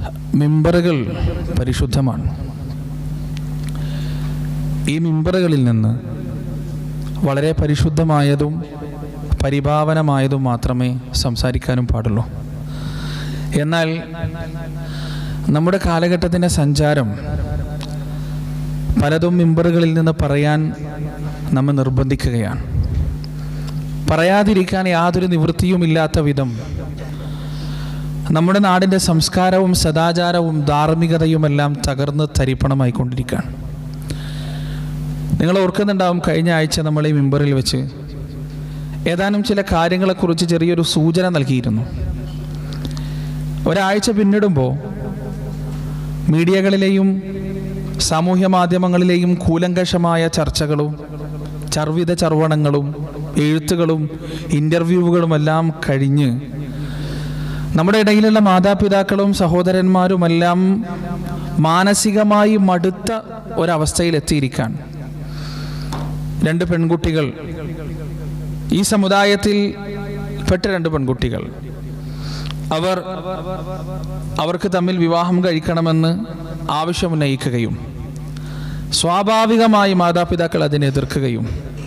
മിമ്പറുകൾ പരിശുദ്ധമാണ് ഈ മിമ്പറുകളിൽ നിന്ന് വളരെ പരിശുദ്ധമായതും പരിഭാവനമായതും മാത്രമേ സംസാരിക്കാനും പാടുള്ളൂ എന്നാൽ നമ്മുടെ കാലഘട്ടത്തിൻ്റെ സഞ്ചാരം പലതും മിമ്പറുകളിൽ നിന്ന് പറയാൻ നമ്മെ നിർബന്ധിക്കുകയാണ് പറയാതിരിക്കാൻ യാതൊരു നിവൃത്തിയുമില്ലാത്ത വിധം നമ്മുടെ നാടിൻ്റെ സംസ്കാരവും സദാചാരവും ധാർമ്മികതയുമെല്ലാം തകർന്ന് തരിപ്പണമായിക്കൊണ്ടിരിക്കുകയാണ് നിങ്ങൾ ഓർക്കുന്നുണ്ടാവും കഴിഞ്ഞ ആഴ്ച നമ്മൾ ഈ മിമ്പറിൽ വെച്ച് ഏതാനും ചില കാര്യങ്ങളെക്കുറിച്ച് ചെറിയൊരു സൂചന നൽകിയിരുന്നു ഒരാഴ്ച പിന്നിടുമ്പോൾ മീഡിയകളിലെയും സാമൂഹ്യ മാധ്യമങ്ങളിലെയും കൂലങ്കഷമായ ചർച്ചകളും ചർവിത ചർവണങ്ങളും എഴുത്തുകളും ഇൻ്റർവ്യൂവുകളുമെല്ലാം കഴിഞ്ഞ് നമ്മുടെ ഇടയിലുള്ള മാതാപിതാക്കളും സഹോദരന്മാരുമെല്ലാം മാനസികമായി മടുത്ത ഒരവസ്ഥയിലെത്തിയിരിക്കാൻ രണ്ട് പെൺകുട്ടികൾ ഈ സമുദായത്തിൽ പെട്ട രണ്ട് പെൺകുട്ടികൾ അവർ അവർക്ക് തമ്മിൽ വിവാഹം കഴിക്കണമെന്ന് ആവശ്യമുന്നയിക്കുകയും സ്വാഭാവികമായി മാതാപിതാക്കൾ അതിനെ എതിർക്കുകയും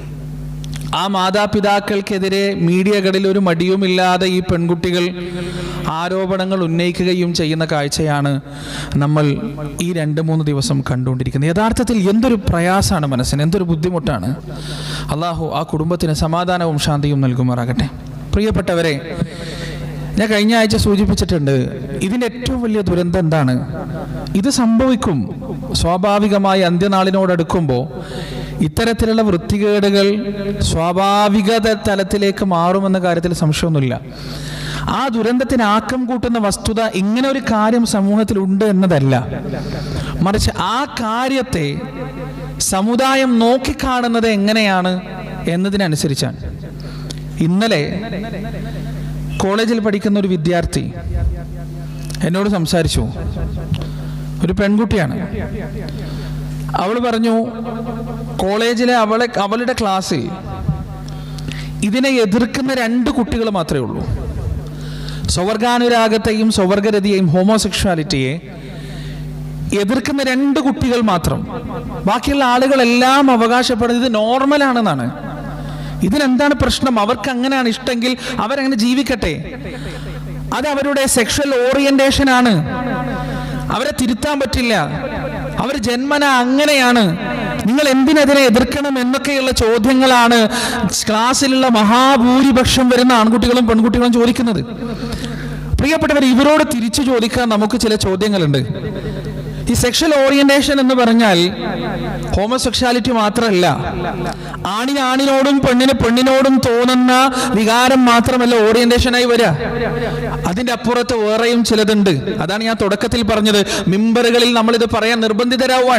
ആ മാതാപിതാക്കൾക്കെതിരെ മീഡിയകളിൽ ഒരു മടിയുമില്ലാതെ ഈ പെൺകുട്ടികൾ ആരോപണങ്ങൾ ഉന്നയിക്കുകയും ചെയ്യുന്ന കാഴ്ചയാണ് നമ്മൾ ഈ രണ്ട് മൂന്ന് ദിവസം കണ്ടുകൊണ്ടിരിക്കുന്നത് യഥാർത്ഥത്തിൽ എന്തൊരു പ്രയാസമാണ് മനസ്സിന് എന്തൊരു ബുദ്ധിമുട്ടാണ് അള്ളാഹു ആ കുടുംബത്തിന് സമാധാനവും ശാന്തിയും നൽകുമാറാകട്ടെ പ്രിയപ്പെട്ടവരെ ഞാൻ കഴിഞ്ഞ ആഴ്ച സൂചിപ്പിച്ചിട്ടുണ്ട് ഇതിൻ്റെ ഏറ്റവും വലിയ ദുരന്തം എന്താണ് ഇത് സംഭവിക്കും സ്വാഭാവികമായി അന്ത്യനാളിനോടടുക്കുമ്പോൾ ഇത്തരത്തിലുള്ള വൃത്തികേടുകൾ സ്വാഭാവിക തലത്തിലേക്ക് മാറുമെന്ന കാര്യത്തിൽ സംശയമൊന്നുമില്ല ആ ദുരന്തത്തിന് ആക്കം കൂട്ടുന്ന വസ്തുത ഇങ്ങനെ ഒരു കാര്യം സമൂഹത്തിൽ ഉണ്ട് എന്നതല്ല മറിച്ച് ആ കാര്യത്തെ സമുദായം നോക്കിക്കാണുന്നത് എങ്ങനെയാണ് എന്നതിനനുസരിച്ചാണ് ഇന്നലെ കോളേജിൽ പഠിക്കുന്ന ഒരു വിദ്യാർത്ഥി എന്നോട് സംസാരിച്ചു ഒരു പെൺകുട്ടിയാണ് അവൾ പറഞ്ഞു കോളേജിലെ അവളെ അവളുടെ ക്ലാസ്സിൽ ഇതിനെ എതിർക്കുന്ന രണ്ട് കുട്ടികൾ മാത്രമേ ഉള്ളൂ സ്വവർഗാനുരാഗത്തെയും സ്വവർഗരതിയെയും ഹോമോസെക്ഷുവാലിറ്റിയെ എതിർക്കുന്ന രണ്ട് കുട്ടികൾ മാത്രം ബാക്കിയുള്ള ആളുകളെല്ലാം അവകാശപ്പെടുന്നത് ഇത് നോർമലാണെന്നാണ് ഇതിനെന്താണ് പ്രശ്നം അവർക്ക് അങ്ങനെയാണ് ഇഷ്ടമെങ്കിൽ അവരങ്ങനെ ജീവിക്കട്ടെ അത് അവരുടെ സെക്ഷൽ ഓറിയന്റേഷൻ ആണ് അവരെ തിരുത്താൻ പറ്റില്ല അവർ ജന്മന അങ്ങനെയാണ് നിങ്ങൾ എന്തിനതിനെ എതിർക്കണം എന്നൊക്കെയുള്ള ചോദ്യങ്ങളാണ് ക്ലാസ്സിലുള്ള മഹാഭൂരിപക്ഷം വരുന്ന ആൺകുട്ടികളും പെൺകുട്ടികളും ചോദിക്കുന്നത് പ്രിയപ്പെട്ടവർ ഇവരോട് തിരിച്ചു ചോദിക്കാൻ നമുക്ക് ചില ചോദ്യങ്ങളുണ്ട് ഈ സെക്ഷൽ ഓറിയന്റേഷൻ എന്ന് പറഞ്ഞാൽ ഹോമോസെക്ഷാലിറ്റി മാത്രമല്ല ആണിന് ആണിനോടും പെണ്ണിന് പെണ്ണിനോടും തോന്നുന്ന വികാരം മാത്രമല്ല ഓറിയന്റേഷനായി വരിക അതിന്റെ അപ്പുറത്ത് വേറെയും ചിലതുണ്ട് അതാണ് ഞാൻ തുടക്കത്തിൽ പറഞ്ഞത് മിമ്പറുകളിൽ നമ്മൾ ഇത് പറയാൻ നിർബന്ധിതരാവാൻ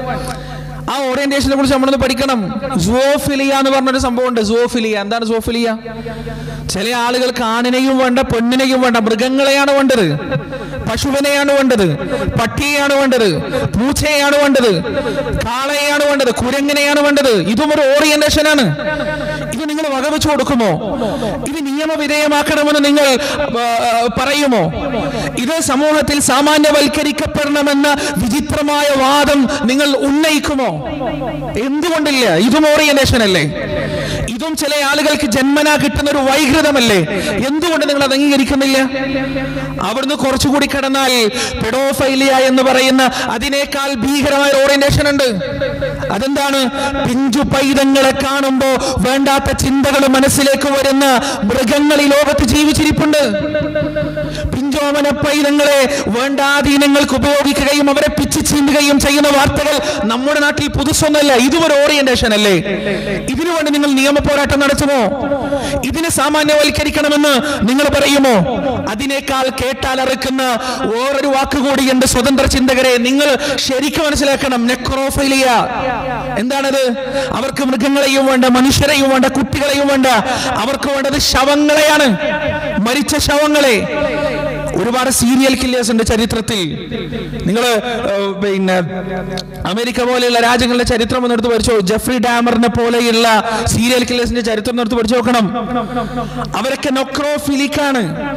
ആ ഓറിയന്റേഷനെ കുറിച്ച് നമ്മളൊന്ന് പഠിക്കണം സുവോഫിലിയ എന്ന് പറഞ്ഞൊരു സംഭവമുണ്ട് സുവോഫിലിയ എന്താണ് സുവോഫിലിയ ചില ആളുകൾക്ക് ആണിനെയും വേണ്ട പെണ്ണിനെയും വേണ്ട മൃഗങ്ങളെയാണ് വേണ്ടത് പശുവിനെയാണ് വേണ്ടത് പട്ടിയെയാണ് വേണ്ടത് പൂച്ചയെയാണ് വേണ്ടത് കാളയെയാണ് വേണ്ടത് കുരങ്ങിനെയാണ് വേണ്ടത് ഇതും ഒരു ഓറിയന്റേഷൻ ആണ് ഇത് നിങ്ങൾ വകവെച്ചു കൊടുക്കുമോ ഇത് നിയമവിധേയമാക്കണമെന്ന് നിങ്ങൾ ആ, പറയുമോ ഇത് സമൂഹത്തിൽ സാമാന്യവൽക്കരിക്കപ്പെടണമെന്ന വിചിത്രമായ വാദം നിങ്ങൾ ഉന്നയിക്കുമോ എന്തുകൊണ്ടില്ല ഇതും ഓറിയന്റേഷൻ അല്ലേ ഇതും ചില ആളുകൾക്ക് ജന്മനാ കിട്ടുന്ന ഒരു വൈകൃതമല്ലേ എന്തുകൊണ്ട് നിങ്ങൾ അത് അംഗീകരിക്കുന്നില്ല അവിടുന്ന് കുറച്ചുകൂടി കടന്നാൽ പെഡോഫൈലിയ എന്ന് പറയുന്ന അതിനേക്കാൾ ഭീകരമായ ഓറിയന്റേഷൻ ഉണ്ട് അതെന്താണ് പിഞ്ചു പൈതങ്ങളെ കാണുമ്പോ വേണ്ടാത്ത ചിന്തകൾ മനസ്സിലേക്ക് വരുന്ന മൃഗങ്ങൾ ഈ ലോകത്ത് ജീവിച്ചിരിപ്പുണ്ട് പിഞ്ചോമന പൈതങ്ങളെ വേണ്ടാധീനങ്ങൾക്ക് ഉപയോഗിക്കുകയും അവരെ പിച്ചു ചീന്തുകയും ചെയ്യുന്ന വാർത്തകൾ നമ്മുടെ നാട്ടിൽ പുതുസൊന്നല്ല ഇതും ഒരു ഓറിയന്റേഷൻ അല്ലേ ഇതിനു വേണ്ടി നിങ്ങൾ നിയമ പോരാട്ടം നടത്തുമോ ഇതിനെ സാമാന്യവൽക്കരിക്കണമെന്ന് നിങ്ങൾ പറയുമോ അതിനേക്കാൾ കേട്ടാൽ അറക്കുന്ന വേറൊരു വാക്കുകൂടി എന്റെ സ്വതന്ത്ര ചിന്തകരെ നിങ്ങൾ ശരിക്കും മനസ്സിലാക്കണം നെക്രോഫൈലിയ എന്താണത് അവർക്ക് മൃഗങ്ങളെയും വേണ്ട മനുഷ്യരെയും വേണ്ട കുട്ടികളെയും വേണ്ട അവർക്ക് വേണ്ടത് ശവങ്ങളെയാണ് മരിച്ച ശവങ്ങളെ ഒരുപാട് സീരിയൽ കില്ലേഴ്സ് ഉണ്ട് ചരിത്രത്തിൽ നിങ്ങൾ പിന്നെ അമേരിക്ക പോലെയുള്ള രാജ്യങ്ങളുടെ ചരിത്രം ഒന്ന് എടുത്ത് പഠിച്ചോ ജെഫ്രി ഡാമറിനെ പോലെയുള്ള സീരിയൽ കില്ലേഴ്സിന്റെ ചരിത്രം ഒന്ന് എടുത്ത് പഠിച്ചു നോക്കണം അവരൊക്കെ നൊക്രോഫിലിക്കാണ്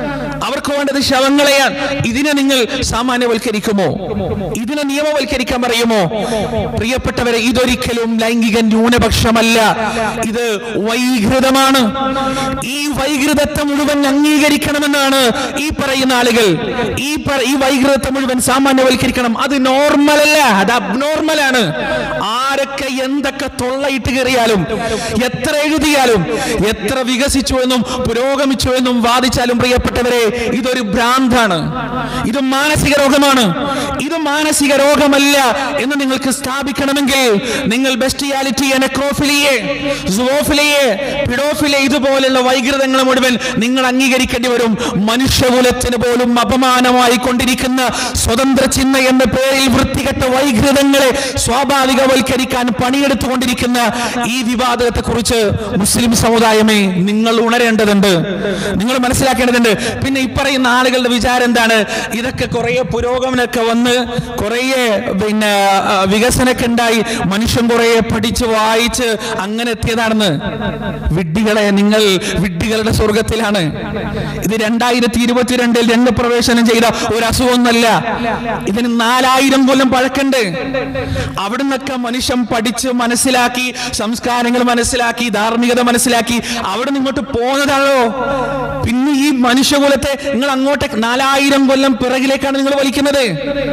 അവർക്ക് വേണ്ടത് ശവങ്ങളെയാണ് ഇതിനെ നിങ്ങൾ സാമാന്യവൽക്കരിക്കുമോ ഇതിനെ നിയമവൽക്കരിക്കാൻ പറയുമോ പ്രിയപ്പെട്ടവരെ ഇതൊരിക്കലും ലൈംഗിക ന്യൂനപക്ഷമല്ല ഇത് വൈകൃതമാണ് ഈ വൈകൃതത്തെ മുഴുവൻ അംഗീകരിക്കണമെന്നാണ് ഈ പറയുന്ന ആളുകൾ ഈ പറ- ഈ വൈകൃതത്തെ മുഴുവൻ സാമാന്യവൽക്കരിക്കണം അത് നോർമൽ അല്ല അത് അബ്നോർമലാണ് ആരൊക്കെ എന്തൊക്കെ തൊള്ളയിട്ട് കയറിയാലും എത്ര എഴുതിയാലും എത്ര വികസിച്ചു എന്നും പുരോഗമിച്ചു എന്നും വാദിച്ചാലും പ്രിയപ്പെട്ടവരെ ഇതൊരു ഭ്രാന്താണ് ഇത് മാനസിക രോഗമാണ് ഇത് മാനസിക രോഗമല്ല എന്ന് നിങ്ങൾക്ക് സ്ഥാപിക്കണമെങ്കിൽ നിങ്ങൾ ബെസ്റ്റിയാലിറ്റിയെ നെക്രോഫിലിയെ സുവോഫിലിയെ പിഡോഫിലെ ഇതുപോലുള്ള വൈകൃതങ്ങൾ മുഴുവൻ നിങ്ങൾ അംഗീകരിക്കേണ്ടി വരും മനുഷ്യകുലത്തിന് പോലും അപമാനമായി കൊണ്ടിരിക്കുന്ന സ്വതന്ത്ര ചിഹ്ന എന്ന പേരിൽ വൃത്തികെട്ട വൈകൃതങ്ങളെ സ്വാഭാവികവൽക്കരിക്കാൻ പണിയെടുത്തുകൊണ്ടിരിക്കുന്ന ഈ വിവാദത്തെ കുറിച്ച് മുസ്ലിം സമുദായമേ നിങ്ങൾ ഉണരേണ്ടതുണ്ട് നിങ്ങൾ മനസ്സിലാക്കേണ്ടതുണ്ട് പിന്നെ ഇപ്പറയുന്ന ആളുകളുടെ വിചാരം എന്താണ് ഇതൊക്കെ കുറേ പുരോഗമനമൊക്കെ വന്ന് കുറേ പിന്നെ ആ, വികസനമൊക്കെ ഉണ്ടായി മനുഷ്യൻ കുറേ പഠിച്ച് വായിച്ച് അങ്ങനെ എത്തിയതാണെന്ന് വിഡ്ഢികളെ നിങ്ങൾ വിഡ്ഢികളുടെ സ്വർഗത്തിലാണ് ഇത് രണ്ടായിരത്തി ഇരുപത്തിരണ്ടിൽ രണ്ട് പ്രവേശനം ചെയ്ത ഒരു അസുഖമൊന്നല്ല ഇതിന് നാലായിരം കൊല്ലം പഴക്കുണ്ട് അവിടുന്നൊക്കെ മനുഷ്യൻ പഠിച്ച് മനസ്സിലാക്കി സംസ്കാരങ്ങൾ മനസ്സിലാക്കി ധാർമ്മികത മനസ്സിലാക്കി അവിടെ നിന്ന് ഇങ്ങോട്ട് പോകുന്നതാണോ പിന്നെ ഈ മനുഷ്യകുലത്തെ നിങ്ങൾ അങ്ങോട്ട് നാലായിരം കൊല്ലം പിറകിലേക്കാണ് നിങ്ങൾ വലിക്കുന്നത്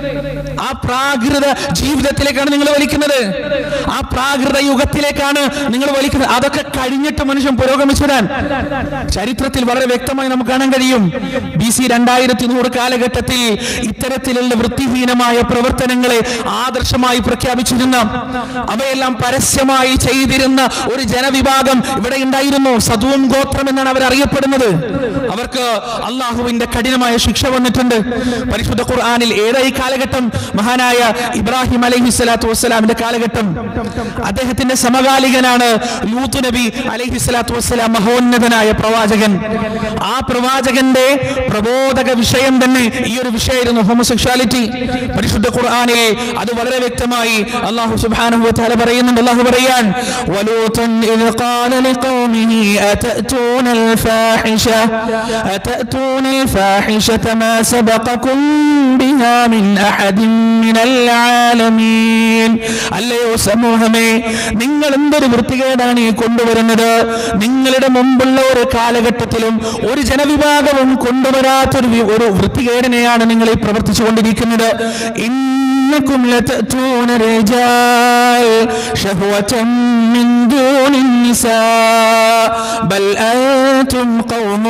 ആ പ്രാകൃത ജീവിതത്തിലേക്കാണ് നിങ്ങൾ വലിക്കുന്നത് ആ പ്രാകൃത യുഗത്തിലേക്കാണ് നിങ്ങൾ വലിക്കുന്നത് അതൊക്കെ കഴിഞ്ഞിട്ട് മനുഷ്യൻ പുരോഗമിച്ചു വരാൻ ചരിത്രത്തിൽ വളരെ വ്യക്തമായി നമുക്ക് കാണാൻ കഴിയും ബി സി രണ്ടായിരത്തി നൂറ് കാലഘട്ടത്തിൽ ഇത്തരത്തിലുള്ള വൃത്തിഹീനമായ പ്രവർത്തനങ്ങളെ ആദർശമായി പ്രഖ്യാപിച്ചിരുന്ന അവയെല്ലാം പരസ്യമായി ചെയ്തിരുന്ന ഒരു ജനവിഭാഗം ഇവിടെ ഉണ്ടായിരുന്നു സതുവും ഗോത്രം എന്നാണ് അവർ അറിയപ്പെടുന്നത് അവർക്ക് അള്ളാഹുവിന്റെ കഠിനമായ ശിക്ഷ വന്നിട്ടുണ്ട് പരിശുദ്ധ ഖുർആനിൽ ഏതായി കാലഘട്ടം മഹാനായ ഇബ്രാഹിം അലൈഹി സ്വലാത്തു വസ്സലാമിന്റെ കാലഘട്ടം അദ്ദേഹത്തിന്റെ സമകാലികനാണ് ലൂത്ത് നബി അലൈഹി സ്വലാത്തു വസ്സലാം മഹോന്നതനായ പ്രവാചകൻ ആ പ്രവാചകന്റെ പ്രബോധക വിഷയം തന്നെ ഈ ഒരു വിഷയമായിരുന്നു ഹോമോസെക്ഷാലിറ്റി പരിശുദ്ധ ഖുർആനിൽ അത് വളരെ വ്യക്തമായി അള്ളാഹു സുബ്ഹാനഹു വതആല പറയുന്നുണ്ട് അള്ളാഹു പറയാൻ വലൂതൻ ഇദ് ഖാല ലിഖൗമിഹി അതഅതൂന الفاحشة أتأتون الفاحشة ما سبقكم بها من أحد من العالمين അല്ലയോ സമൂഹമേ നിങ്ങൾ എന്തൊരു വൃത്തികേടാണ് ഈ കൊണ്ടുവരുന്നത് നിങ്ങളുടെ മുമ്പുള്ള ഒരു കാലഘട്ടത്തിലും ഒരു ജനവിഭാഗവും കൊണ്ടുവരാത്തൊരു വി- ഒരു വൃത്തികേടിനെയാണ് നിങ്ങൾ ഈ പ്രവർത്തിച്ചു കൊണ്ടിരിക്കുന്നത് إنكم لتأتون الرجال شهوة من دون النساء بل أنتم قوم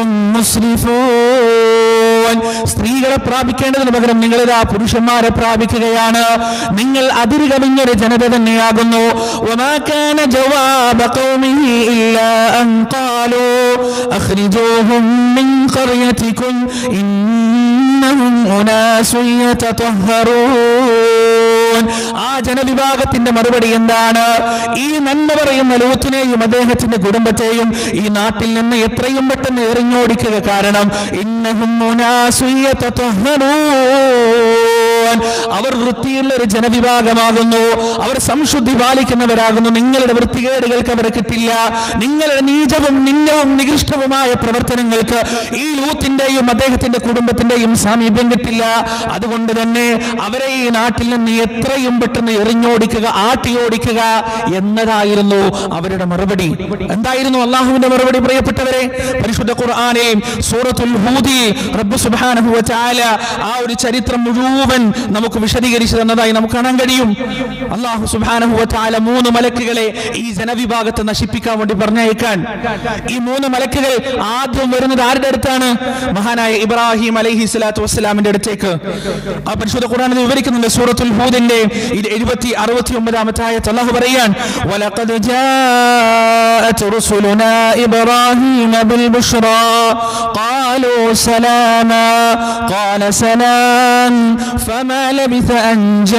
مسرفون സ്ത്രീകളെ പ്രാപിക്കേണ്ടതിന് പകരം നിങ്ങൾ ഇതാ പുരുഷന്മാരെ പ്രാപിക്കുകയാണ് നിങ്ങൾ അതിര് കവിഞ്ഞൊരു ജനത തന്നെയാകുന്നു وما كان جواب قومه إلا أن قالوا أخرجوهم من قريتكم إنهم أناس يتطهرون ആ ജനവിഭാഗത്തിന്റെ മറുപടി എന്താണ് ഈ നന്മ പറയുന്ന ലൂത്തിനെയും അദ്ദേഹത്തിന്റെ കുടുംബത്തെയും ഈ നാട്ടിൽ നിന്ന് എത്രയും പെട്ടെന്ന് എറിഞ്ഞോടിക്കുക കാരണം ഇന്നഹും ഉനാസു യതطهرون. അവർ വൃത്തിയുള്ള ഒരു ജനവിഭാഗമാകുന്നു അവർ സംശുദ്ധി പാലിക്കുന്നവരാകുന്നു നിങ്ങളുടെ വൃത്തികേടുകൾക്ക് അവരെ കിട്ടില്ല നിങ്ങളുടെ നീചവും നിന്നവും നികൃഷ്ടവുമായ പ്രവർത്തനങ്ങൾക്ക് ഈ ലൂത്തിന്റെയും അദ്ദേഹത്തിന്റെ കുടുംബത്തിന്റെയും സാമീപ്യം കിട്ടില്ല അതുകൊണ്ട് തന്നെ അവരെ ഈ നാട്ടിൽ നിന്ന് എത്രയും പെട്ടെന്ന് എറിഞ്ഞോടിക്കുക ആട്ടിയോടിക്കുക എന്നതായിരുന്നു അവരുടെ മറുപടി എന്തായിരുന്നു അള്ളാഹുവിന്റെ മറുപടി പ്രിയപ്പെട്ടവരെ പരിശുദ്ധ ഖുർആാനിൽ സൂറത്തുൽ ഹൂദി റബ്ബ് സുബ്ഹാനഹു വ തആല ആ ഒരു ചരിത്രം മുഴുവൻ നമുക്ക് വിശദീകരിച്ചു തന്നതായി നമുക്ക് കാണാൻ കഴിയും അള്ളാഹു സുബ്ഹാനഹു വ തആല മൂന്ന് മലക്കുകളെ ഈ ജനവിഭാഗത്തെ നശിപ്പിക്കാൻ വേണ്ടി പറഞ്ഞയക്കാൻ ഈ മൂന്ന് മലക്കുകൾ ആദ്യം വരുന്നത് ആരുടെ അടുത്താണ് മഹാനായ ഇബ്രാഹിം അലൈഹി സ്വലാത്തു വസ്സലാമിന്റെ അടുത്തേക്ക് ആ പരിശുദ്ധ ഖുർആനിൽ വിവരിക്കുന്നുണ്ട് സൂറത്തുൽ ഹൂദിന്റെ എഴുപത്തി അറുപത്തി ഒമ്പതാമത്തെ ആയത്ത് അള്ളാഹു പറയാൻ വലഖദ് ജാഅത് റസുലുനാ ഇബ്രാഹിം بالبشرى قالوا سلاما قال سلام فما فما لبث أن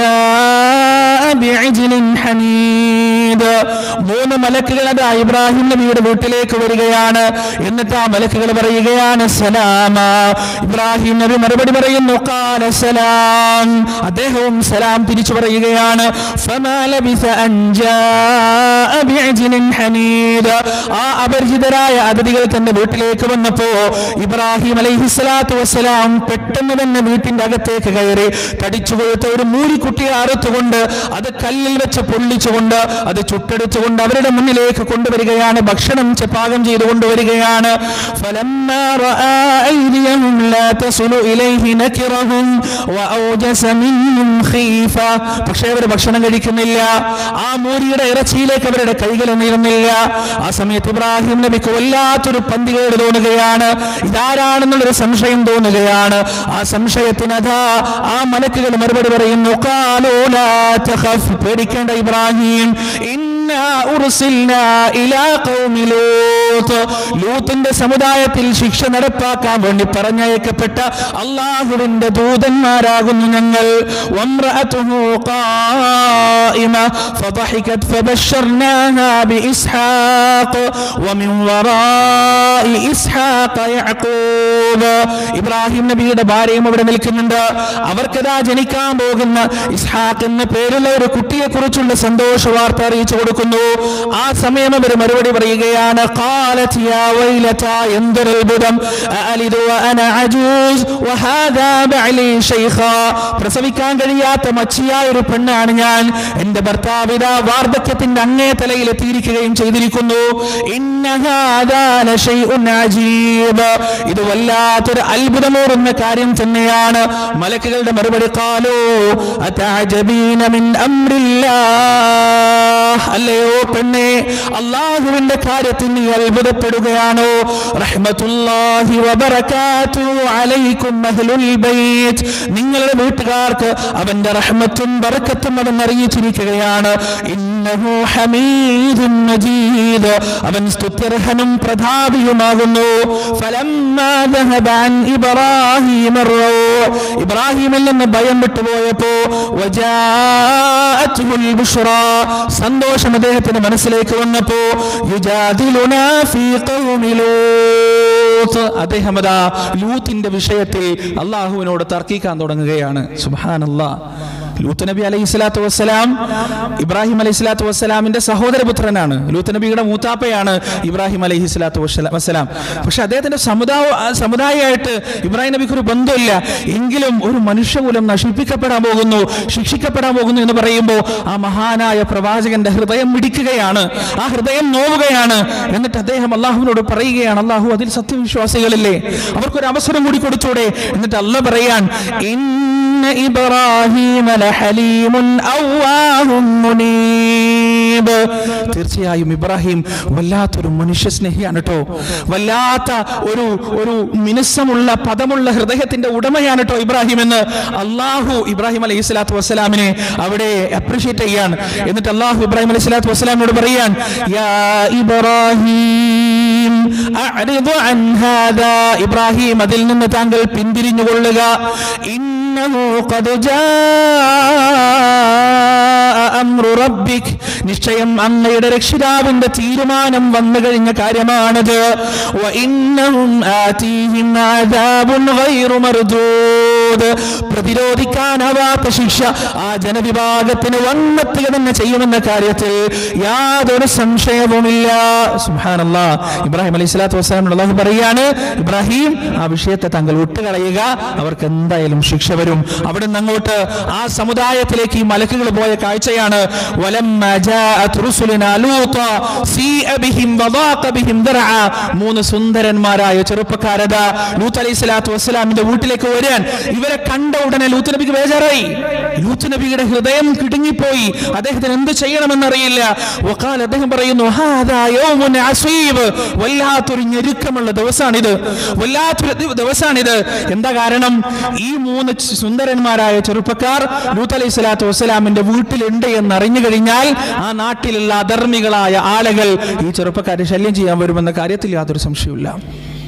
جاء بعجل حنيد മൂന്ന് മലക്കുകൾ അതാ ഇബ്രാഹിം നബിയുടെ വീട്ടിലേക്ക് വരികയാണ് എന്നിട്ട് ആ മലക്കുകൾ പറയുകയാണ് സലാമ ഇബ്രാഹിം നബി മറുപടി പറയുന്നു കാല സലാം അദ്ദേഹവും സലാം തിരിച്ചു പറയുകയാണ് فما لبث أن جاء بعجل حنيد ആ അപരിചിതരായ അതിഥികൾ തന്റെ വീട്ടിലേക്ക് വന്നപ്പോ ഇബ്രാഹിം അലൈഹി സ്വലാത്തു വസ്സലാം പെട്ടെന്ന് തന്നെ വീട്ടിന്റെ അകത്തേക്ക് കയറി തടിച്ചു കൊഴുത്ത ഒരു മൂരിക്കുട്ടിയെ അറുത്തുകൊണ്ട് അത് കല്ലിൽ വെച്ച് പൊള്ളിച്ചുകൊണ്ട് അത് ചുട്ടെടുത്തുകൊണ്ട് അവരുടെ മുന്നിലേക്ക് കൊണ്ടുവരികയാണ് ഭക്ഷണം ചെ- പാകം ചെയ്ത് കൊണ്ടുവരികയാണ് فلما رأى أيديهم لا تصل إليه نكرهم وأوجس منهم خيفة പക്ഷേ അവർ ഭക്ഷണം കഴിക്കുന്നില്ല ആ മൂരിയുടെ ഇറച്ചിയിലേക്ക് അവരുടെ കൈകൾ നീറുന്നില്ല ആ സമയത്ത് ഇബ്രാഹിം നബിക്ക് വല്ലാത്തൊരു പന്തികേട് തോന്നുകയാണ് ഇതാരാണെന്നുള്ളൊരു സംശയം തോന്നുകയാണ് ആ സംശയത്തിന് അതാ ആ മലക്കുകൾ മറുപടി പറയുന്നു "ഖാലൂ ലാ തഖഫ്." പേടിക്കേണ്ട ഇബ്രാഹിം ഇന്നാ ഉർസിൽനാ ഇലാ ഖൗമി ലൂത്ത് ലൂത്തിന്റെ സമുദായത്തിൽ ശിക്ഷ നടപ്പാക്കാൻ വേണ്ടി പറഞ്ഞയക്കപ്പെട്ട അള്ളാഹുവിന്റെ ദൂതന്മാരാകുന്നു ഞങ്ങൾ വമ്രഅതുഹു ഖായിമ ഫضحكت فبشرناها بإسحاق ومن وراء إسحاق يعقوب ഇബ്രാഹിം നബിയുടെ ഭാര്യയും അവിടെ നിൽക്കുന്നുണ്ട് അവർക്കതാ ജനിക്കാൻ പോകുന്ന ഇസ്ഹാഖ് എന്ന പേരുള്ള ഒരു കുട്ടിയെ കുറിച്ചുള്ള സന്തോഷ വാർത്ത അറിയിച്ചു കൊടുക്കുന്നു ആ സമയം അവർ മറുപടി പറയുകയാണ് قالت يا ويلتى എന്തൊരു അത്ഭുതം أألد وأنا عجوز وهذا بعلي شيخا പ്രസവിക്കാൻ കഴിയാത്ത മച്ചിയായ ഒരു പെണ്ണാണ് ഞാൻ എന്റെ ഭർത്താവ് ഇതാ വാർദ്ധക്യത്തിന്റെ അങ്ങേ തലയിൽ എത്തിയിരിക്കുകയും ചെയ്തിരിക്കുന്നു ഇന്ന ഹാദാ ലശൈഉൻ അജീബ്. ഇത് വല്ലാത്തൊരു അത്ഭുതമൂറുന്ന കാര്യം തന്നെയാണ് മലക്കുകളുടെ മറുപടി കാലോ അതാജബീന മിൻ അംറില്ലാഹ് അല്ലയോ പെണ്ണെ അള്ളാഹുവിന്റെ കാര്യത്തിൽ നീ അത്ഭുതപ്പെടുകയാണോ റഹ്മത്തുല്ലാഹി വബറകാതു അലൈക്കും അഹ്ലുൽ ബൈത്ത് നിങ്ങളുടെ വീട്ടുകാർക്ക് അവന്റെ റഹ്മത്തും ബറക്കത്തും അവൻ അറിയിച്ചിരിക്കുകയാണ് ഇന്നഹു ഹമീദുൻ മജീദ് അവൻ സ്തുത്യർഹനും പ്രതാപിയുമാകുന്നു ഫലമ്മാ ذهب عن إبراهيم الروع ഇബ്രാഹിമിൽ നിന്ന് ഭയം വിട്ടുപോയപ്പോ وجاءته البشرى സന്തോഷം അദ്ദേഹത്തിന്റെ മനസ്സിലേക്ക് വന്നപ്പോ യുജാദിലുനാ ഫീ ഖൗമി ലൂത്ത് അദ്ദേഹം അതാ ലൂത്തിന്റെ വിഷയത്തിൽ അള്ളാഹുവിനോട് തർക്കിക്കാൻ തുടങ്ങുകയാണ് സുബ്ഹാനല്ലാ ലൂത്ത് നബി അലൈഹി സ്വലാത്തു വസ്സലാം ഇബ്രാഹിം അലൈഹി സ്വലാത്തു വസ്സലാമിന്റെ സഹോദരപുത്രനാണ് ലൂത്ത് നബിയുടെ മൂത്താപ്പയാണ് ഇബ്രാഹിം അലൈഹി സ്വലാത്തു വസ്സലാ- വസ്സലാം പക്ഷെ അദ്ദേഹത്തിന്റെ സമുദായ സമുദായമായിട്ട് ഇബ്രാഹിം നബിക്ക് ഒരു ബന്ധമില്ല എങ്കിലും ഒരു മനുഷ്യകുലം നശിപ്പിക്കപ്പെടാൻ പോകുന്നു ശിക്ഷിക്കപ്പെടാൻ പോകുന്നു എന്ന് പറയുമ്പോൾ ആ മഹാനായ പ്രവാചകന്റെ ഹൃദയം മിടിക്കുകയാണ് ആ ഹൃദയം നോവുകയാണ് എന്നിട്ട് അദ്ദേഹം അള്ളാഹുവിനോട് പറയുകയാണ് അള്ളാഹു അതിൽ സത്യവിശ്വാസികളില്ലേ അവർക്കൊരു അവസരം കൂടി കൊടുത്തൂടെ എന്നിട്ട് അല്ല പറയാൻ ഇന്ന ഇബ്രാഹിം ലഹലീമുൻ അവ്വാഹും മുനീബ് തീർച്ചയായും ഇബ്രാഹിം വല്ലാത്തൊരു മനുഷ്യ സ്നേഹിയാണ് കേട്ടോ വല്ലാത്ത ഒരു ഒരു മിനുസമുള്ള പദമുള്ള ഹൃദയത്തിന്റെ ഉടമയാണ് കേട്ടോ ഇബ്രാഹിം എന്ന് അള്ളാഹു ഇബ്രാഹിം അലൈഹി സ്വലാത്തു വസ്സലാമിനെ അവിടെ അപ്രീഷിയേറ്റ് ചെയ്യാണ് എന്നിട്ട് അള്ളാഹു ഇബ്രാഹിം അലൈഹി സ്വലാത്തു വസ്സലാമിനോട് പറയാൻ യാ ഇബ്രാഹിം അഅ്രിദ് അൻ ഹാദാ ഇബ്രാഹിം അതിൽ നിന്ന് താങ്കൾ പിന്തിരിഞ്ഞുകൊള്ളുക ഇന്നഹു ഖദ് ജാഅ അംറു റബ്ബിക് നിശ്ചയം അങ്ങയുടെ രക്ഷിതാവിന്റെ തീരുമാനം വന്നു കഴിഞ്ഞ കാര്യമാണത് വഇന്നഹും ആതീഹിം അദാബുൻ ഗൈറു മർദൂദ് പ്രതിരോധിക്കാനാവാത്ത ശിക്ഷ ആ ജനവിഭാഗത്തിന് വന്നെത്തുക തന്നെ ചെയ്യുമെന്ന കാര്യത്തിൽ യാതൊരു സംശയവുമില്ല സുബ്ഹാനല്ലാ ഇബ്രാഹിം അലൈഹി സ്വലാത്തു വസ്സലാമിനോട് അള്ളാഹു പറയാണ് ഇബ്രാഹിം ആ വിഷയത്തെ താങ്കൾ വിട്ടുകളയുക അവർക്ക് എന്തായാലും ശിക്ഷ വരും അവിടെ നിന്ന് അങ്ങോട്ട് ആ സമുദായത്തിലേക്ക് ഈ മലക്കുകൾ പോയ കാഴ്ചയാണ് വലമ്മ ജാഅത് റുസുലുനാ ലൂത്ത സീഅ ബിഹിം വദാഖ ബിഹിം ദർഅ മൂന്ന് സുന്ദരന്മാരായ ചെറുപ്പക്കാരത ലൂത്ത് അലൈഹി സ്വലാത്തു വസ്സലാമിന്റെ വീട്ടിലേക്ക് വരാൻ ഇവരെ കണ്ട ഉടനെ ലൂത്ത് നബിക്ക് ബേജാറായി ലൂത്ത് നബിയുടെ ഹൃദയം കിടുങ്ങിപ്പോയി അദ്ദേഹത്തിന് എന്ത് ചെയ്യണമെന്നറിയില്ല വഖാൽ അദ്ദേഹം പറയുന്നു ഹാദാ യൗമുൻ അസീബ് വല്ലാത്തൊരു ഞെരുക്കമുള്ള ദിവസമാണിത് വല്ലാത്തൊരു ദി- ദിവസമാണിത് എന്താ കാരണം ഈ മൂന്ന് ച് സുന്ദരന്മാരായ ചെറുപ്പക്കാർ ലൂത്ത് അലൈഹി സ്വലാത്തു വസ്സലാമിന്റെ വീട്ടിലുണ്ട് എന്ന് അറിഞ്ഞു കഴിഞ്ഞാൽ ആ നാട്ടിലുള്ള അധർമ്മികളായ ആളുകൾ ഈ ചെറുപ്പക്കാരെ ശല്യം ചെയ്യാൻ വരുമെന്ന കാര്യത്തിൽ യാതൊരു സംശയമില്ല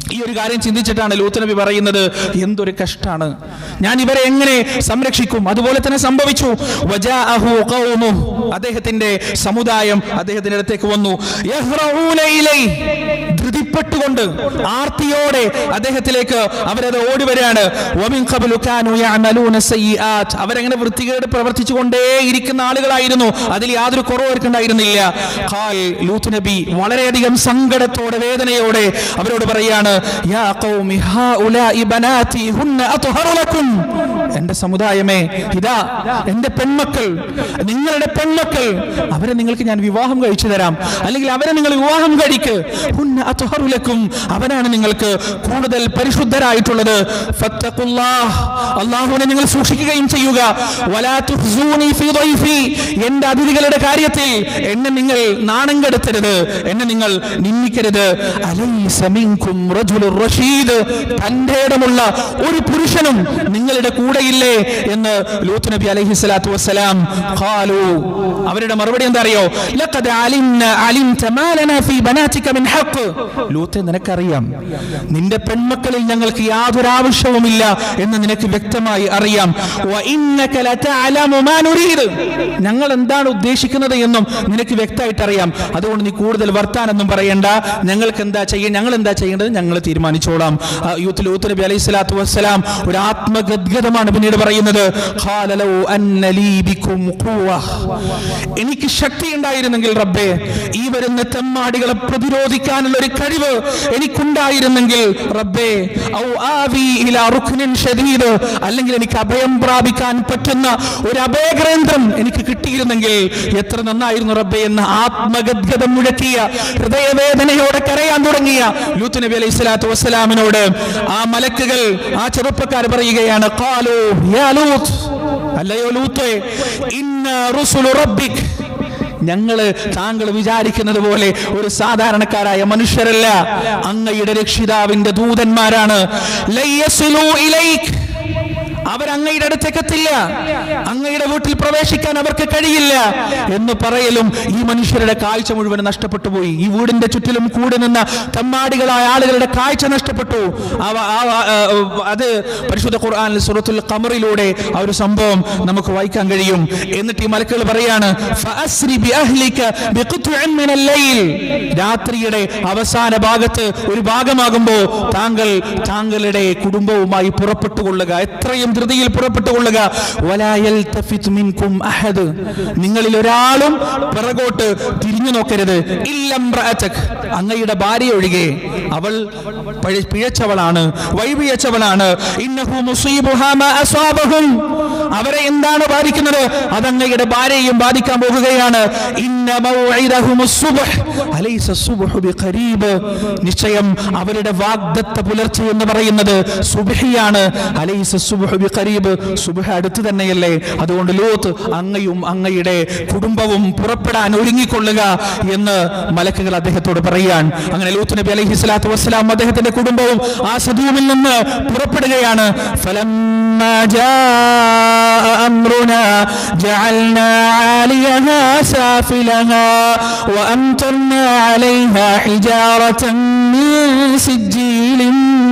ഈ ഒരു കാര്യം ചിന്തിച്ചിട്ടാണ് ലൂത്ത് നബി പറയുന്നത് എന്തൊരു കഷ്ടാണ് ഞാൻ ഇവരെ എങ്ങനെ സംരക്ഷിക്കും അതുപോലെ തന്നെ സംഭവിച്ചു വജാഅഹു ഖൗമുഹു. അദ്ദേഹത്തിന്റെ സമുദായം അദ്ദേഹത്തിന്റെ അടുത്തേക്ക് വന്നു യഹ്റഊന ഇലൈ. ധൃതിപ്പെട്ടുകൊണ്ട് ആർത്തിയോടെ അദ്ദേഹത്തിലേക്ക് അവരത് ഓടി വരികയാണ് വമിൻ ഖബ്ലു കാനൂ യഅമലൂന സയ്യിആത്ത്. അവരങ്ങനെ വൃത്തികേട് പ്രവർത്തിച്ചു കൊണ്ടേ ഇരിക്കുന്ന ആളുകളായിരുന്നു അതിൽ യാതൊരു കുറവ് അവർക്കുണ്ടായിരുന്നില്ല ഖാൽ ലൂത്ത് നബി വളരെയധികം സങ്കടത്തോടെ വേദനയോടെ അവരോട് പറയാണ് യാ ഖൗമി ഹൗലാഇ ബനാതി ഹുന്ന അത്ഹറു ലക്കും എന്റെ സമുദായമേ ഇതാ എന്റെ പെൺമക്കൾ നിങ്ങളുടെ പെൺമക്കൾ അവരെ നിങ്ങൾക്ക് ഞാൻ വിവാഹം കഴിച്ചു തരാം അല്ലെങ്കിൽ അവരെ നിങ്ങൾ വിവാഹം കഴിക്ക് ഹുന്ന അത്ഹറു ലക്കും അവനാണ് നിങ്ങൾക്ക് കൂടുതൽ പരിശുദ്ധരായിട്ടുള്ളത് ഫത്തഖുല്ലാഹ് അല്ലാഹുവിനെ നിങ്ങൾ സൂക്ഷിക്കുകയും ചെയ്യുക വലാ തുഹ്സൂനി ഫീ ضيفി എന്റെ അതിഥികളുടെ കാര്യത്തിൽ എന്നെ നിങ്ങൾ നാണം കെടുത്തരുത് എന്നെ നിങ്ങൾ നിന്ദിക്കരുത് അലൈസ മിൻകും റജുലുർ റഷീദ് തന്റെ ഇടമുള്ള ഒരു പുരുഷനും നിങ്ങളുടെ കൂടെയില്ലേ എന്ന് ലൂത്ത് നബി അലൈഹി സ്വലാത്തു വസ്സലാം ഖാലു അവരുടെ മറുപടി എന്താ അറിയോ ലഖദ് അലിംന അലിംത മാ ലനാ ഫീ ബനാതിക മിൻ ഹഖ് ലൂത്ത് നിനക്കറിയാം നിന്റെ പെൺമക്കളിൽ ഞങ്ങൾക്ക് യാതൊരു ആവശ്യവുമില്ല എന്ന് നിനക്ക് വ്യക്തമായി അറിയാം വ ഇന്നക ലതഅലമു മാ നുരീദ് ഞങ്ങൾ എന്താണ് ഉദ്ദേശിക്കുന്നത് എന്നും നിനക്ക് വ്യക്തമായിട്ട് അറിയാം അതുകൊണ്ട് നീ കൂടുതൽ വർത്താനൊന്നും പറയണ്ട ഞങ്ങൾക്ക് എന്താ ചെയ്യുക ഞങ്ങൾ എന്താ ചെയ്യേണ്ടത് ഞങ്ങൾ തീരുമാനിച്ചോളാം ആ, യൂത്ത് ലൂത്ത് നബി അലൈഹി സ്വലാത്തു വസ്സലാം ഒരു ആത്മഗദ്ഗതമാണ് പിന്നീട് പറയുന്നത് ഖാല ലൗ അന്ന ലീ ബിക്കും ഖുവ്വ. എനിക്ക് ശക്തി ഉണ്ടായിരുന്നെങ്കിൽ റബ്ബേ ഈ വരുന്ന തെമ്മാടികളെ പ്രതിരോധിക്കാനുള്ള ഒരു കഴിവ് എനിക്കുണ്ടായിരുന്നെങ്കിൽ റബ്ബേ ഔ ആവി ഇലാ റുക്നിൻ ഷദീദ് അല്ലെങ്കിൽ എനിക്ക് അഭയം പ്രാപിക്കാൻ പറ്റുന്ന ഒരു അഭയഗ്രന്ഥം എനിക്ക് കിട്ടിയിരുന്നെങ്കിൽ എത്ര നന്നായിരുന്നു റബ്ബേ എന്ന് ആത്മഗദ്ഗതം മുഴക്കിയ ഹൃദയവേദനയോടെ കരയാൻ തുടങ്ങിയ ലൂത്ത് നബി അലൈഹി സ്വലാത്തു വസ്സലാമിനോട് ആ മലക്കുകൾ ആ ചെറുപ്പക്കാർ പറയുകയാണ് ഖാലു യാ ലൂത്ത് അല്ലയോ ലൂത്തേ ഇന്ന റുസുലു റബ്ബിക് ഞങ്ങള് താങ്കൾ വിചാരിക്കുന്നത് പോലെ ഒരു സാധാരണക്കാരായ മനുഷ്യരല്ല അങ്ങയുടെ രക്ഷിതാവിന്റെ ദൂതന്മാരാണ് ലയ്യസിലു ഇലൈക് അവരങ്ങയുടെ അടുത്തേക്ക് എത്തില്ല അങ്ങയുടെ വീട്ടിൽ പ്രവേശിക്കാൻ അവർക്ക് കഴിയില്ല എന്ന് പറയലും ഈ മനുഷ്യരുടെ കാഴ്ച മുഴുവൻ നഷ്ടപ്പെട്ടു പോയി ഈ വീടിന്റെ ചുറ്റിലും കൂടി നിന്ന തമ്മാടികളായ ആളുകളുടെ കാഴ്ച നഷ്ടപ്പെട്ടു അവ- ആ- ആ- ആ, അത് പരിശുദ്ധ ഖുർആനിൽ സൂറത്തുൽ ഖമറിലൂടെ ആ ഒരു സംഭവം നമുക്ക് വായിക്കാൻ കഴിയും എന്നിട്ട് ഈ മലക്കുകൾ പറയാണ് "ഫഅസ്രി ബിഅഹ്ലിക ബിഖുത്ഉൻ മിനൽ ലൈൽ." രാത്രിയുടെ അവസാന ഭാഗത്ത് ഒരു ഭാഗമാകുമ്പോ താങ്കൾ താങ്കളുടെ കുടുംബവുമായി പുറപ്പെട്ടുകൊള്ളുക എത്രയും ധൃതിയിൽ പുറപ്പെട്ടുകൊള്ളുക വലാ യൽതഫിത് മിൻകും അഹദ് നിങ്ങളിൽ ഒരാളും പിറകോട്ട് തിരിഞ്ഞു നോക്കരുത് ഇല്ലംറഅതക് അങ്ങയുടെ ഭാര്യ ഒഴികെ അവൾ പഴ- പിഴച്ചവളാണ് വൈപിഴച്ചവളാണ് ഇന്നഹു മുസീബുഹാ മാ അസ്വാബഹും അവരെ എന്താണ് ബാധിക്കുന്നത് അത് അങ്ങയുടെ ഭാര്യയും ബാധിക്കാൻ പോകുകയാണ് ഇന്ന മൗഇദഹുമുസ് സുബ്ഹ് അലൈസ സുബ്ഹു ബിഖരീബ് നിശ്ചയം അവരുടെ വാഗ്ദത്ത പുലർച്ചെ എന്ന് പറയുന്നത് സുബ്ഹിയാണ് അലൈസ സുബ്ഹു ബിഖരീബ് സുബ്ഹ് അടുത്ത് തന്നെയല്ലേ അതുകൊണ്ട് ലോത്ത് അങ്ങയും അങ്ങയുടെ കുടുംബവും പുറപ്പെടാൻ ഒരുങ്ങിക്കൊള്ളുക എന്ന് മലക്കുകൾ അദ്ദേഹത്തോട് പറയാൻ അങ്ങനെ ലൂത്ത് നബി അലൈഹി സ്വലാത്തു വസ്സലാം അദ്ദേഹത്തിന്റെ കുടുംബവും ആ സദൂമിൽ നിന്ന് പുറപ്പെടുകയാണ് فلما جاء أمرنا جعلنا عاليها سافلها وأمطرنا عليها حجارة من سجيل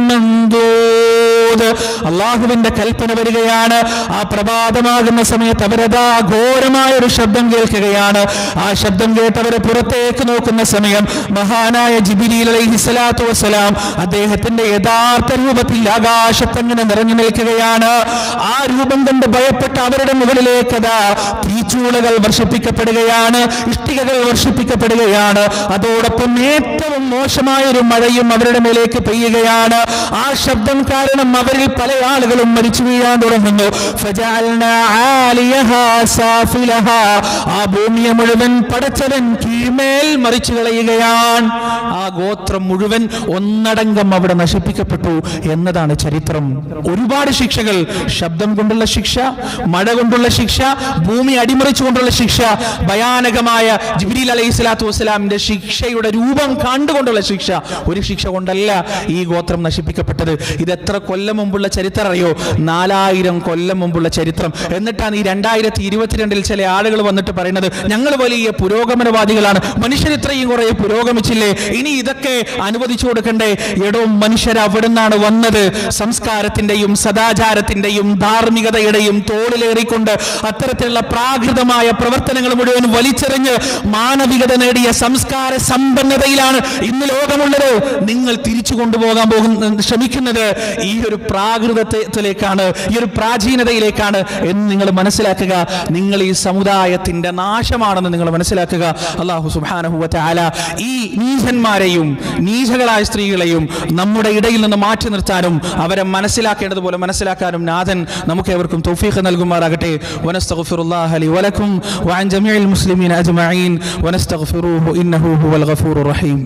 منضود അള്ളാഹുവിന്റെ കൽപ്പന വരികയാണ് ആ പ്രഭാതമാകുന്ന സമയത്ത് അവരതാ ഘോരമായ ഒരു ശബ്ദം കേൾക്കുകയാണ് ആ ശബ്ദം കേട്ടവരെ പുറത്തേക്ക് നോക്കുന്ന സമയം മഹാനായ ജിബിലി അലൈഹി സ്വലാത്തു വസ്സലാം അദ്ദേഹത്തിന്റെ യഥാർത്ഥ രൂപത്തിൽ ആകാശത്തങ്ങനെ നിറഞ്ഞു നിൽക്കുകയാണ് ആ രൂപം കണ്ട് ഭയപ്പെട്ട അവരുടെ മുകളിലേക്ക് അതാ തീച്ചൂളകൾ വർഷിപ്പിക്കപ്പെടുകയാണ് ഇഷ്ടികകൾ വർഷിപ്പിക്കപ്പെടുകയാണ് അതോടൊപ്പം ഏറ്റവും മോശമായ ഒരു മഴയും അവരുടെ മേലേക്ക് പെയ്യുകയാണ് ആ ശബ്ദം കാരണം അവരിൽ പല ആളുകളും മരിച്ചു വീഴാൻ തുടങ്ങുന്നു ഫജഅൽനാ ആലിയഹാ സാഫിലഹാ. ആ ഭൂമിയെ മുഴുവൻ പടച്ചവൻ കീഴ്മേൽ മറിച്ചു കളയുകയാണ് ആ ഗോത്രം മുഴുവൻ ഒന്നടങ്കം അവിടെ നശിപ്പിക്കപ്പെട്ടു എന്നതാണ് ചരിത്രം ഒരുപാട് ശിക്ഷകൾ ശബ്ദം കൊണ്ടുള്ള ശിക്ഷ മഴ കൊണ്ടുള്ള ശിക്ഷ ഭൂമി അടിമറിച്ചുകൊണ്ടുള്ള ശിക്ഷ ഭയാനകമായ ജിബ്രീൽ അലൈഹി സ്വലാത്തു വസ്സലാമിന്റെ ശിക്ഷയുടെ രൂപം കണ്ടുകൊണ്ടുള്ള ശിക്ഷ ഒരു ശിക്ഷ കൊണ്ടല്ല ഈ ഗോത്രം നശിപ്പിക്കപ്പെട്ടത് ഇത് എത്ര കൊല്ലം കൊല്ലം മുമ്പുള്ള ചരിത്രം അറിയോ നാലായിരം കൊല്ലം മുമ്പുള്ള ചരിത്രം എന്നിട്ടാണ് ഈ രണ്ടായിരത്തി ഇരുപത്തിരണ്ടിൽ ചില ആളുകൾ വന്നിട്ട് പറയുന്നത് ഞങ്ങൾ വലിയ പുരോഗമനവാദികളാണ് മനുഷ്യർ ഇത്രയും കുറെ പുരോഗമിച്ചില്ലേ ഇനി ഇതൊക്കെ അനുവദിച്ചു കൊടുക്കണ്ടേ എടോ മനുഷ്യർ അവിടെ നിന്നാണ് വന്നത് സംസ്കാരത്തിന്റെയും സദാചാരത്തിന്റെയും ധാർമ്മികതയുടെയും തോളിലേറിക്കൊണ്ട് അത്തരത്തിലുള്ള പ്രാകൃതമായ പ്രവർത്തനങ്ങൾ മുഴുവൻ വലിച്ചെറിഞ്ഞ് മാനവികത നേടിയ സംസ്കാര സമ്പന്നതയിലാണ് ഇന്ന് ലോകമുള്ളത് നിങ്ങൾ തിരിച്ചു കൊണ്ടുപോകാൻ പോകുന്ന ശ്രമിക്കുന്നത് ഈ ഒരു പ്രാകൃതത്തിലേക്കാണ് ഈ ഒരു പ്രാചീനതയിലേക്കാണ് എന്ന് നിങ്ങൾ മനസ്സിലാക്കുക നിങ്ങൾ ഈ സമുദായത്തിന്റെ നാശമാണെന്ന് നിങ്ങൾ മനസ്സിലാക്കുക അള്ളാഹു സുബാനഹുവ ആല ഈ നീചന്മാരെയും നീചകളായ സ്ത്രീകളെയും നമ്മുടെ ഇടയിൽ നിന്ന് മാറ്റി നിർത്താനും അവരെ മനസ്സിലാക്കേണ്ടതുപോലെ മനസ്സിലാക്കാനും നാഥൻ നമുക്ക് ഏവർക്കും തൗഫീഖ് നൽകുമാറാകട്ടെ വനസ്തഗ്ഫിറുല്ലാഹ ലി വലക്കും വഅൻ ജമീഇൽ മുസ്ലിമീന അജ്മഈൻ വനസ്തഗ്ഫിറൂഹു ഇന്നഹു ഹുവൽ ഗഫൂറുർ റഹീം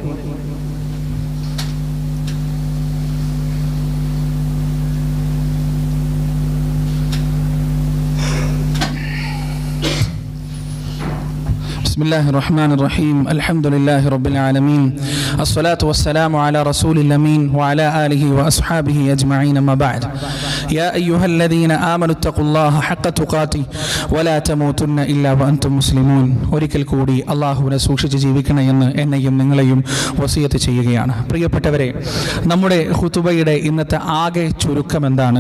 بسم الله الرحمن الرحيم الحمد لله رب العالمين الصلاة والسلام على رسول الأمين وعلى آله وأصحابه أجمعين ما بعد يا أيها الذين آمنوا اتقوا الله حق تقاته ولا تموتن إلا وأنتم مسلمون ഒരിക്കൽ കൂടി അള്ളാഹുവിനെ സൂക്ഷിച്ച് ജീവിക്കണമെന്ന് എന്നെയും നിങ്ങളെയും വസീയത്ത് ചെയ്യുകയാണ് പ്രിയപ്പെട്ടവരെ നമ്മുടെ ഹുതുബയുടെ ഇന്നത്തെ ആകെ ചുരുക്കം എന്താണ്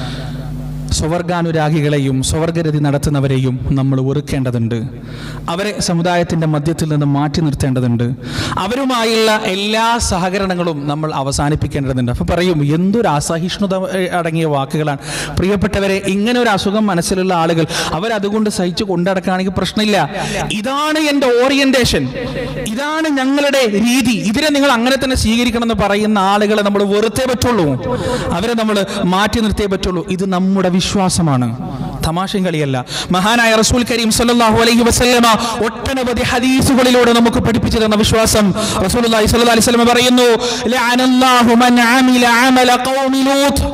സ്വവർഗാനുരാഗികളെയും സ്വവർഗരതി നടത്തുന്നവരെയും നമ്മൾ വെറുക്കേണ്ടതുണ്ട് അവരെ സമുദായത്തിൻ്റെ മധ്യത്തിൽ നിന്ന് മാറ്റി നിർത്തേണ്ടതുണ്ട് അവരുമായുള്ള എല്ലാ സഹകരണങ്ങളും നമ്മൾ അവസാനിപ്പിക്കേണ്ടതുണ്ട് അപ്പോൾ പറയും എന്തൊരു അസഹിഷ്ണുത ഏഹ്, അടങ്ങിയ വാക്കുകളാണ് പ്രിയപ്പെട്ടവരെ ഇങ്ങനെ ഒരു അസുഖം മനസ്സിലുള്ള ആളുകൾ അവരതുകൊണ്ട് സഹിച്ചു കൊണ്ടടക്കുകയാണെങ്കിൽ പ്രശ്നമില്ല ഇതാണ് എൻ്റെ ഓറിയന്റേഷൻ ഇതാണ് ഞങ്ങളുടെ രീതി ഇതിനെ നിങ്ങൾ അങ്ങനെ തന്നെ സ്വീകരിക്കണം എന്ന് പറയുന്ന ആളുകളെ നമ്മൾ വെറുത്തേ പറ്റുള്ളൂ അവരെ നമ്മൾ മാറ്റി നിർത്തിയേ പറ്റുള്ളൂ ഇത് നമ്മുടെ വിശ്വാസമാണ് തമാശയും കളിയല്ല മഹാനായ റസൂൽ കരീം സല്ലല്ലാഹു അലൈഹി വസല്ലമ ഒട്ടനവധി ഹദീസുകളിലൂടെ നമുക്ക് പഠിപ്പിച്ചു തന്ന വിശ്വാസം റസൂലുള്ളാഹി സ്വല്ലല്ലാഹു അലൈഹി വസല്ലമ പറയുന്നു ലഅനല്ലാഹു മൻ അമില അമല ഖൗമി ലൂത്ത്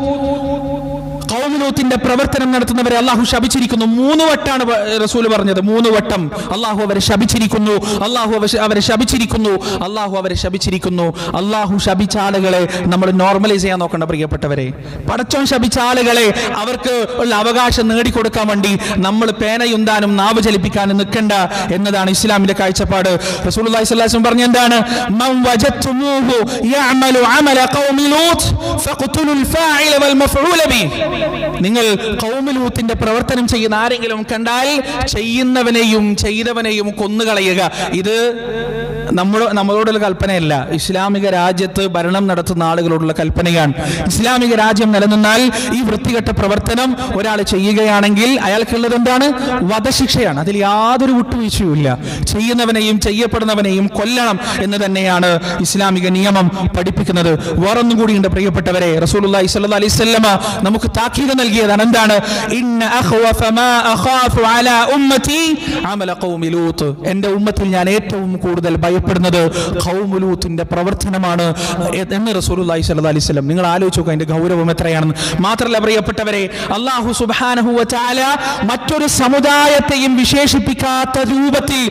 കൗമിലൂത്തിന്റെ പ്രവർത്തനം നടത്തുന്നവരെ അള്ളാഹു ശപിച്ചിരിക്കുന്നു മൂന്ന് വട്ടാണ് പ- റസൂല് പറഞ്ഞത് മൂന്ന് വട്ടം അള്ളാഹു അവരെ ശപിച്ചിരിക്കുന്നു അള്ളാഹു അവ- അവരെ ശപിച്ചിരിക്കുന്നു അള്ളാഹു അവരെ ശപിച്ചിരിക്കുന്നു അള്ളാഹു ശപിച്ച ആളുകളെ നമ്മൾ നോർമലൈസ് ചെയ്യാൻ നോക്കണ്ട പ്രിയപ്പെട്ടവരെ പടച്ചോൻ ശപിച്ച ആളുകളെ അവർക്ക് ഉള്ള അവകാശം നേടിക്കൊടുക്കാൻ വേണ്ടി നമ്മൾ പേനയുന്താനും നാവ് ചലിപ്പിക്കാനും നിൽക്കണ്ട എന്നതാണ് ഇസ്ലാമിന്റെ കാഴ്ചപ്പാട് റസൂലുള്ളാഹി സ്വല്ലല്ലാഹു അലൈഹി വസല്ലം പറഞ്ഞ എന്താണ് മൻ വജദ്തുമൂഹു യഅമലു അമല ഖൗമി ലൂത്ത് ഫഖ്തുലുൽ ഫാഇല വൽ മഫ്ഊല ബി നിങ്ങൾ ഖൗമി ലൂത്തിന്റെ പ്രവർത്തനം ചെയ്യുന്ന ആരെങ്കിലും കണ്ടാൽ ചെയ്യുന്നവനെയും ചെയ്തവനെയും കൊന്നുകളയുക ഇത് നമ്മുടെ നമ്മളോടുള്ള കൽപ്പനയല്ല ഇസ്ലാമിക രാജ്യത്ത് ഭരണം നടത്തുന്ന ആളുകളോടുള്ള കൽപ്പനയാണ് ഇസ്ലാമിക രാജ്യം നിലനിന്നാൽ ഈ വൃത്തികെട്ട പ്രവർത്തനം ഒരാൾ ചെയ്യുകയാണെങ്കിൽ അയാൾക്കുള്ളത് എന്താണ് വധശിക്ഷയാണ് അതിൽ യാതൊരു വിട്ടുവീഴ്ചയുമില്ല ചെയ്യുന്നവനെയും ചെയ്യപ്പെടുന്നവനെയും കൊല്ലണം എന്ന് തന്നെയാണ് ഇസ്ലാമിക നിയമം പഠിപ്പിക്കുന്നത് വേറൊന്നും കൂടിയുണ്ട് പ്രിയപ്പെട്ടവരെ റസൂലുള്ളാഹി സ്വല്ലല്ലാഹു അലൈഹി വസല്ലമ നമുക്ക് താക്കീത് നൽകിയതാണ് എന്താണ് ഇന്ന അഖ്വഫ മാ അഖാഫു അലാ ഉമ്മത്തി അമല ഖൗമി ലൂത്ത് എൻ്റെ ഉമ്മത്തിൽ ഞാൻ ഏറ്റവും കൂടുതൽ ഭയപ്പെടുന്നത് ഖൗമു ലൂത്തിന്റെ പ്രവർത്തനമാണ് എന്ന് റസൂലുള്ളാഹി സ്വല്ലല്ലാഹു അലൈഹി വസല്ലം നിങ്ങൾ ആലോചിച്ച് നോക്കുക അതിന്റെ ഗൗരവം എത്രയാണെന്ന് മാത്രമല്ല പ്രിയപ്പെട്ടവരെ അള്ളാഹു സുബ്ഹാനഹു വ തആല മറ്റൊരു സമുദായത്തെയും വിശേഷിപ്പിക്കാത്ത രൂപത്തിൽ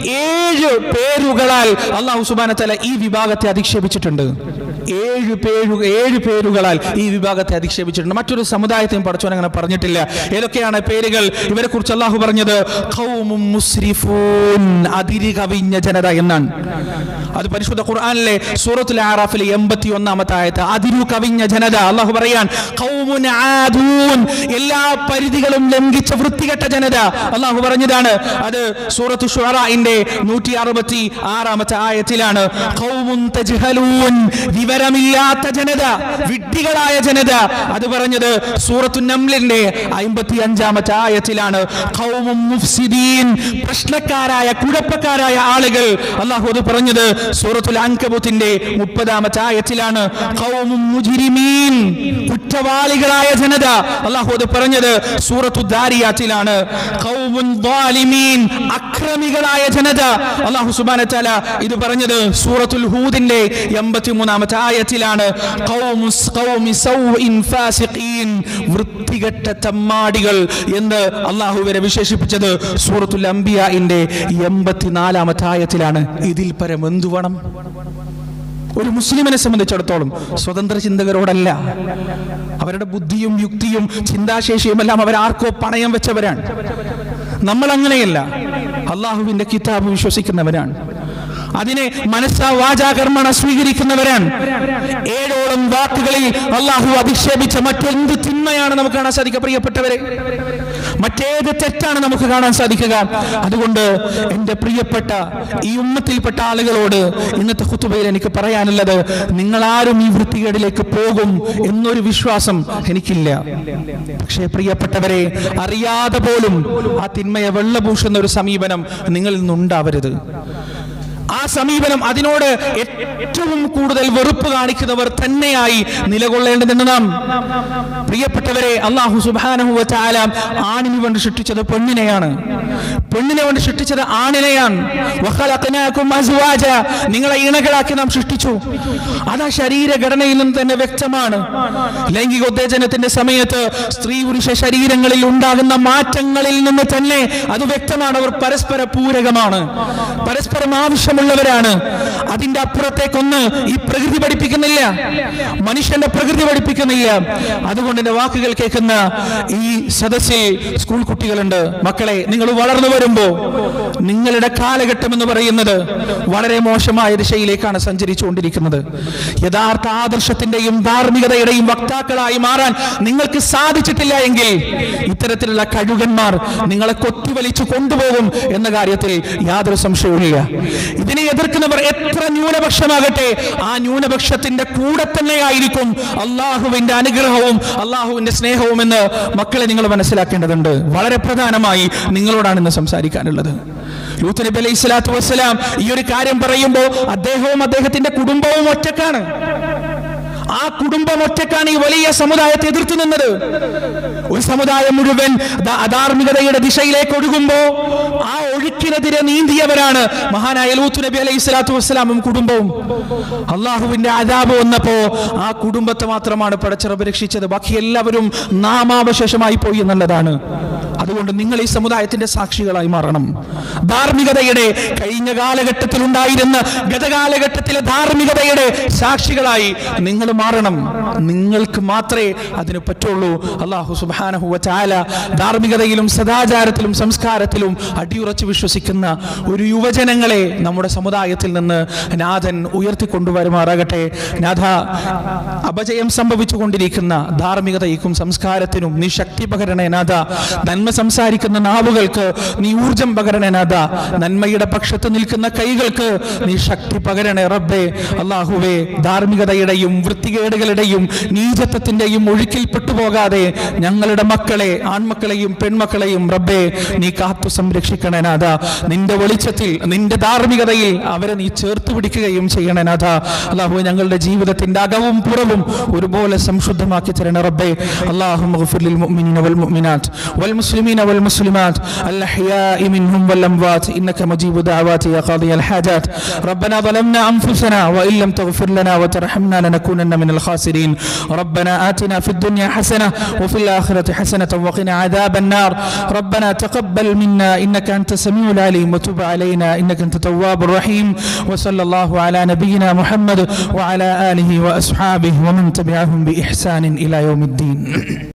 ഏഴ് പേരുകളാൽ അള്ളാഹു സുബ്ഹാനഹു വ തആല ഈ വിഭാഗത്തെ അധിക്ഷേപിച്ചിട്ടുണ്ട് ഏഴ് പേരു ഏഴ് പേരുകളാൽ ഈ വിഭാഗത്തെ അധിക്ഷേപിച്ചിട്ടുണ്ട് മറ്റൊരു സമുദായത്തെയും പടച്ചോൻ അങ്ങനെ പറഞ്ഞിട്ടില്ല ഏതൊക്കെയാണ് പേരുകൾ ഇവരെ കുറിച്ച് അള്ളാഹു പറഞ്ഞത് ഖൗമും മുസ്രിഫൂൻ അതിരി കവിഞ്ഞ ജനത എന്നാണ് അത് പരിശുദ്ധ ഖുർആനിലെ സൂറത്തുൽ ആറാഫിലെ എൺപത്തി ഒന്നാമത്തെ ആയത്ത് അതിരു കവിഞ്ഞ ജനത അള്ളാഹു പറയാൻ ഖൗമുൻ ആദൂൻ എല്ലാ പരിധികളും ലംഘിച്ച വൃത്തികെട്ട ജനത അള്ളാഹു പറഞ്ഞതാണ് അത് സൂറത്തു ഷുഅറയിന്റെ നൂറ്റി അറുപത്തി ആറാമത്തെ ആയത്തിലാണ് ഖൗമുൻ തജ്ഹലൂൻ വിവരമില്ലാത്ത ജനത വിഡ്ഢികളായ ജനത അത് പറഞ്ഞത് സൂറത്തു നംലിന്റെ അമ്പത്തി അഞ്ചാമത്തെ ആയത്തിലാണ് ഖൗമും മുഫ്സിദീൻ പ്രശ്നക്കാരായ കുഴപ്പക്കാരായ ആളുകൾ അള്ളാഹു അത് പറഞ്ഞത് സൂറത്തുൽ അൻകബൂത്തിന്റെ മുപ്പതാമത്തെ ആയത്തിലാണ് ഖൗമും മുജ്രിമീൻ കുറ്റവാളികളായ ജനത അള്ളാഹു അത് പറഞ്ഞത് സൂറത്തു ദാരിയാത്തിലാണ് ഖൗമുൻ ളാലിമീൻ അക്രമികളായ ജനത അള്ളാഹു സുബ്ഹാനഹു വ തആല ഇത് പറഞ്ഞത് സൂറത്തുൽ ഹൂദിന്റെ എൺപത്തിമൂന്നാമത്തെ ആയത്തിലാണ് ഖൗമുസ് ഖൗമി സൗഇൻ ഫാസിഖീൻ വൃത്തികെട്ട തമ്മാടികൾ എന്ന് അള്ളാഹു വരെ വിശേഷിപ്പിച്ചത് സൂറത്തുൽ അംബിയാഇന്റെ എൺപത്തിനാലാമത്തെ ആയത്തിലാണ് ഇതിൽ പരം എന്തു വേണം ഒരു മുസ്ലിമിനെ സംബന്ധിച്ചിടത്തോളം സ്വതന്ത്ര ചിന്തകരോടല്ല അവരുടെ ബുദ്ധിയും യുക്തിയും ചിന്താശേഷിയും എല്ലാം അവരാർക്കോ പണയം വെച്ചവരാണ് നമ്മൾ അങ്ങനെയല്ല അള്ളാഹുവിന്റെ കിതാബ് വിശ്വസിക്കുന്നവരാണ് അതിനെ മനസ്സാ വാചാകർമ്മണ സ്വീകരിക്കുന്നവരാണ് ഏഴോളം വാക്കുകളിൽ അള്ളാഹു അധിക്ഷേപിച്ച മറ്റെന്ത് തിന്മയാണ് നമുക്ക് കാണാൻ സാധിക്കുക പ്രിയപ്പെട്ടവരെ മറ്റേത് തെറ്റാണ് നമുക്ക് കാണാൻ സാധിക്കുക അതുകൊണ്ട് എൻ്റെ പ്രിയപ്പെട്ട ഈ ഉമ്മത്തിൽപ്പെട്ട ആളുകളോട് ഇന്നത്തെ ഹുത്തുബയിൽ എനിക്ക് പറയാനുള്ളത് നിങ്ങളാരും ഈ വൃത്തികേടിലേക്ക് പോകും എന്നൊരു വിശ്വാസം എനിക്കില്ല പക്ഷേ പ്രിയപ്പെട്ടവരെ അറിയാതെ പോലും ആ തിന്മയെ വെള്ളപൂശുന്ന ഒരു സമീപനം നിങ്ങളിൽ നിന്നുണ്ടാവരുത് ആ സമീപനം അതിനോട് ഏറ്റവും കൂടുതൽ വെറുപ്പ് കാണിക്കുന്നവർ തന്നെയായി നിലകൊള്ളേണ്ടതെന്ന് നാം പ്രിയപ്പെട്ടവരെ അള്ളാഹു സുബാനഹുവ ചാല ആണിന് വേണ്ടി സൃഷ്ടിച്ചത് പെണ്ണിനെയാണ് പെണ്ണിനെ വേണ്ടി സൃഷ്ടിച്ചത് ആണിനെയാണ് വഖലഖനാകും അസ്വാജ. നിങ്ങളെ ഇണകളാക്കി നാം സൃഷ്ടിച്ചു അത് ആ ശരീരഘടനയിൽ നിന്ന് തന്നെ വ്യക്തമാണ് ലൈംഗികോത്തേജനത്തിന്റെ സമയത്ത് സ്ത്രീ പുരുഷ ശരീരങ്ങളിൽ ഉണ്ടാകുന്ന മാറ്റങ്ങളിൽ നിന്ന് തന്നെ അത് വ്യക്തമാണ് അവർ പരസ്പര പൂരകമാണ് പരസ്പരം ആവശ്യമുള്ളവരാണ് അതിന്റെ അപ്പുറത്തേക്കൊന്ന് ഈ പ്രകൃതി പഠിപ്പിക്കുന്നില്ല മനുഷ്യന്റെ പ്രകൃതി പഠിപ്പിക്കുന്നില്ല അതുകൊണ്ട് എന്റെ വാക്കുകൾ കേൾക്കുന്ന ഈ സദസ്സിൽ സ്കൂൾ കുട്ടികളുണ്ട് മക്കളെ നിങ്ങൾ വളർന്നു വരുമ്പോ നിങ്ങളുടെ കാലഘട്ടം എന്ന് പറയുന്നത് വളരെ മോശമായ ദിശയിലേക്കാണ് സഞ്ചരിച്ചുകൊണ്ടിരിക്കുന്നത് യഥാർത്ഥ ആദർശത്തിന്റെയും ധാർമ്മികതയുടെയും വക്താക്കളായി മാറാൻ നിങ്ങൾക്ക് സാധിച്ചിട്ടില്ല എങ്കിൽ ഇത്തരത്തിലുള്ള കഴുകന്മാർ നിങ്ങളെ കൊത്തിവലിച്ചു കൊണ്ടുപോകും എന്ന കാര്യത്തിൽ യാതൊരു സംശയവുമില്ല ഇതിനെ എതിർക്കുന്നവർ എത്ര ന്യൂനപക്ഷമാകട്ടെ ആ ന്യൂനപക്ഷത്തിന്റെ കൂടെ തന്നെയായിരിക്കും അള്ളാഹുവിന്റെ അനുഗ്രഹവും അള്ളാഹുവിന്റെ സ്നേഹവും എന്ന് മക്കളെ നിങ്ങൾ മനസ്സിലാക്കേണ്ടതുണ്ട് വളരെ പ്രധാനമായി നിങ്ങളോടാണ് ഇന്ന് സംസാരിക്കാനുള്ളത് ലൂത്ത് നബി അലൈഹി സ്വലാത്തു വസ്സലാം ഈ ഒരു കാര്യം പറയുമ്പോൾ അദ്ദേഹവും അദ്ദേഹത്തിന്റെ കുടുംബവും ഒറ്റക്കാണ് ആ കുടുംബം ഒറ്റക്കാണ് ഈ വലിയ സമുദായത്തെ എതിർത്തു നിന്നത് ഒരു സമുദായം മുഴുവൻ ദ- അധാർമികതയുടെ ദിശയിലേക്ക് ഒഴുകുമ്പോ ആ ഒഴുക്കിനെതിരെ നീന്തിയവരാണ് മഹാനായ ലൂത്ത് നബി അലൈഹി സ്വലാത്തു വസ്സലാമും കുടുംബവും അള്ളാഹുവിന്റെ അതാപ് വന്നപ്പോ ആ കുടുംബത്തെ മാത്രമാണ് പടച്ചിറപ്പ് രക്ഷിച്ചത് ബാക്കി എല്ലാവരും നാമാവശേഷമായി പോയി എന്നുള്ളതാണ് അതുകൊണ്ട് നിങ്ങൾ ഈ സമുദായത്തിന്റെ സാക്ഷികളായി മാറണം ധാർമ്മികതയുടെ കഴിഞ്ഞ കാലഘട്ടത്തിൽ ഉണ്ടായിരുന്ന ഗതകാലഘട്ടത്തിലെ ധാർമ്മികതയുടെ സാക്ഷികളായി നിങ്ങൾ മാറണം നിങ്ങൾക്ക് മാത്രമേ അതിന് പറ്റുള്ളൂ അള്ളാഹു സുബാനഹുവ ചാല ധാർമ്മികതയിലും സദാചാരത്തിലും സംസ്കാരത്തിലും അടിയുറച്ച് വിശ്വസിക്കുന്ന ഒരു യുവജനങ്ങളെ നമ്മുടെ സമുദായത്തിൽ നിന്ന് നാഥൻ ഉയർത്തിക്കൊണ്ടുവരുമാറാകട്ടെ നാഥ അപജയം സംഭവിച്ചുകൊണ്ടിരിക്കുന്ന ധാർമ്മികതയ്ക്കും സംസ്കാരത്തിനും നീ ശക്തി പകരണേ നാഥ നന്മ സംസാരിക്കുന്ന നാവുകൾക്ക് നീ ഊർജം പകരണേ നാഥ നന്മയുടെ പക്ഷത്ത് നിൽക്കുന്ന കൈകൾക്ക് നീ ശക്തി പകരണേ റബ്ബേ അള്ളാഹുവേ ധാർമ്മികതയുടെയും വൃത്തികേടുകളുടെയും നീചത്വത്തിന്റെയും ഒഴുക്കിൽ പെട്ടുപോകാതെ ഞങ്ങളുടെ മക്കളെ ആൺമക്കളെയും പെൺമക്കളെയും റബ്ബേ നീ കാത്തു സംരക്ഷിക്കണേ നാഥ നിന്റെ വെളിച്ചത്തിൽ നിന്റെ ധാർമ്മികതയിൽ അവരെ നീ ചേർത്ത് പിടിക്കുകയും ചെയ്യണേ നാഥ അള്ളാഹു ഞങ്ങളുടെ ജീവിതത്തിന്റെ അകവും പുറവും ഒരുപോലെ സംശുദ്ധമാക്കി തരണേ റബ്ബേ അള്ളാഹു للمؤمنين والمؤمنات والمسلمين والمسلمات الأحياء منهم والأموات إنك مجيب دعوات يا قاضي الحاجات ربنا ظلمنا أنفسنا وإن لم تغفر لنا وترحمنا لنكونن من الخاسرين ربنا آتنا في الدنيا حسنة وفي الآخرة حسنة وقنا عذاب النار ربنا تقبل منا إنك أنت السميع العليم وتب علينا إنك أنت التواب الرحيم وصلى الله على نبينا محمد وعلى آله وأصحابه ومن تبعهم بإحسان إلى يوم الدين